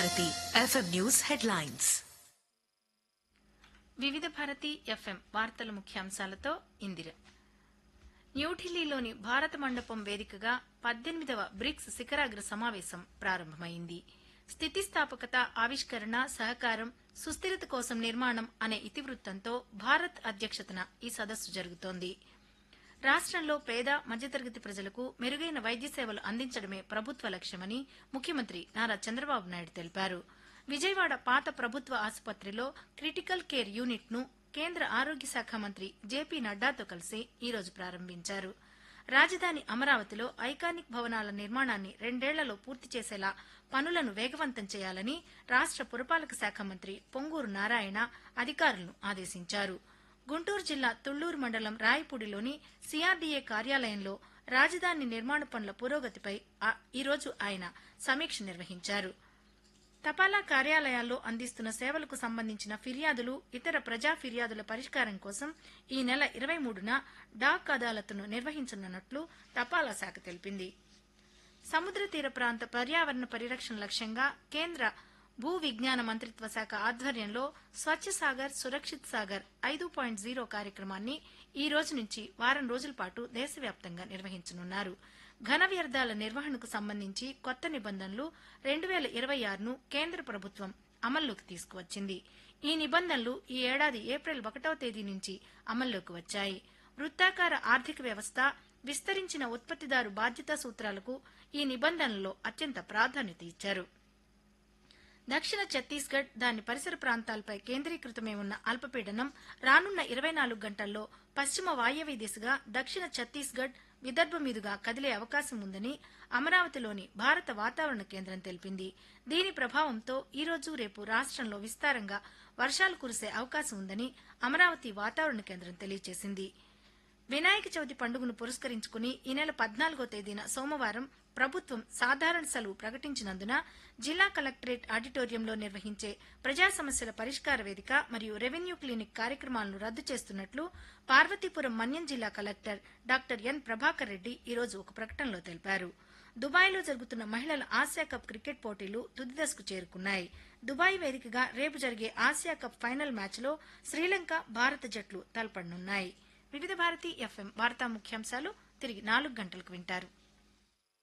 Bharati FM news headlines వివిధ Bharati FM వార్తల ముఖ్యాంశాలతో ఇందిర న్యూఢిల్లీలోని భారత మండపం వేదికగా పద్దెనిమిదవ బ్రిక్స్ శిఖరాగ్ర సమావేశం ప్రారంభమైంది స్థితిస్థాపకత ఆవిష్కరణ సహకారం సుస్థిరత కోసం నిర్మాణం అనే ఇతివృత్తంతో భారత్ అధ్యక్షతన ఈ సదస్సు జరుగుతోంది రాష్ట్రంలో పేద మధ్యతరగతి ప్రజలకు మెరుగైన వైద్య సేవలు అందించడమే ప్రభుత్వ లక్ష్యమని ముఖ్యమంత్రి నారా చంద్రబాబు నాయుడు తెలిపారు విజయవాడ పాత ప్రభుత్వ ఆసుపత్రిలో క్రిటికల్ కేర్ యూనిట్ ను కేంద్ర ఆరోగ్య శాఖ మంత్రి జేపీ నడ్డాతో కలిసి ఈ రోజు ప్రారంభించారు రాజధాని అమరావతిలో ఐకానిక్ భవనాల నిర్మాణాన్ని రెండేళ్లలో పూర్తి చేసేలా పనులను వేగవంతం చేయాలని రాష్ట పురపాలక శాఖ మంత్రి పొంగూరు నారాయణ అధికారులను ఆదేశించారు గుంటూరు జిల్లా తుళ్లూరు మండలం రాయపూడిలోని సిఆర్డీఏ కార్యాలయంలో రాజధాని నిర్మాణ పనుల పురోగతిపై ఆ- ఈరోజు ఆయన సమీక్ష నిర్వహించారు తపాలా కార్యాలయాల్లో అందిస్తున్న సేవలకు సంబంధించిన ఫిర్యాదులు ఇతర ప్రజా ఫిర్యాదుల పరిష్కారం కోసం ఈ నెల ఇరవై మూడున డాక్ అదాలత్ను నిర్వహించనున్నట్లు తపాలా శాఖ తెలిపింది సముద్ర తీర ప్రాంత పర్యావరణ పరిరక్షణ లక్ష్యంగా కేంద్ర భూ విజ్ఞాన మంత్రిత్వ శాఖ ఆధ్వర్యంలో స్వచ్ఛ సాగర్ సురక్షిత్ సాగర్ ఐదు పాయింట్ జీరో కార్యక్రమాన్ని ఈ రోజు నుంచి వారం రోజుల పాటు దేశవ్యాప్తంగా నిర్వహించనున్నారు ఘన వ్యర్థాల నిర్వహణకు సంబంధించి కొత్త నిబంధనలు రెండు వేల ఇరవై ఆరును కేంద్ర ప్రభుత్వం అమల్లోకి తీసుకువచ్చింది ఈ నిబంధనలు ఈ ఏడాది ఏప్రిల్ ఒకటవ తేదీ నుంచి అమల్లోకి వచ్చాయి వృత్తాకార ఆర్థిక వ్యవస్థ విస్తరించిన ఉత్పత్తిదారు బాధ్యతా సూత్రాలకు ఈ నిబంధనల్లో అత్యంత ప్రాధాన్యత ఇచ్చారు దక్షిణ ఛత్తీస్గఢ్ దాని పరిసర ప్రాంతాలపై కేంద్రీకృతమై ఉన్న అల్పపీడనం రానున్న ఇరవై నాలుగు గంటల్లో పశ్చిమ వాయవ్య దిశగా దక్షిణ ఛత్తీస్గఢ్ విదర్భ మీదుగా కదిలే అవకాశం ఉందని అమరావతిలోని భారత వాతావరణ కేంద్రం తెలిపింది దీని ప్రభావంతో ఈ రోజు రేపు రాష్ట్రంలో విస్తారంగా వర్షాలు కురిసే అవకాశం ఉందని అమరావతి వాతావరణ కేంద్రం తెలియజేసింది వినాయక చవితి పండుగను పురస్కరించుకుని ఈ నెల పద్నాలుగో తేదీన సోమవారం ప్రభుత్వం సాధారణ సెలవు ప్రకటించినందున జిల్లా కలెక్టరేట్ ఆడిటోరియంలో నిర్వహించే ప్రజా సమస్యల పరిష్కార వేదిక మరియు రెవెన్యూ క్లినిక్ కార్యక్రమాలను రద్దు చేస్తున్నట్లు పార్వతీపురం మన్యం జిల్లా collector doctor N Prabhakar Reddy ఈ రోజు ఒక ప్రకటనలో తెలిపారు దుబాయ్లో జరుగుతున్న మహిళల ఆసియా కప్ క్రికెట్ పోటీలు తుది దశకు చేరుకున్నాయి దుబాయ్ వేదికగా రేపు జరిగే ఆసియా కప్ ఫైనల్ మ్యాచ్లో శ్రీలంక భారత జట్లు తలపడనున్నాయి వివిధ భారతి ఎఫ్ఎం వార్తా ముఖ్యాంశాలు తిరిగి నాలుగు గంటలకు వింటారు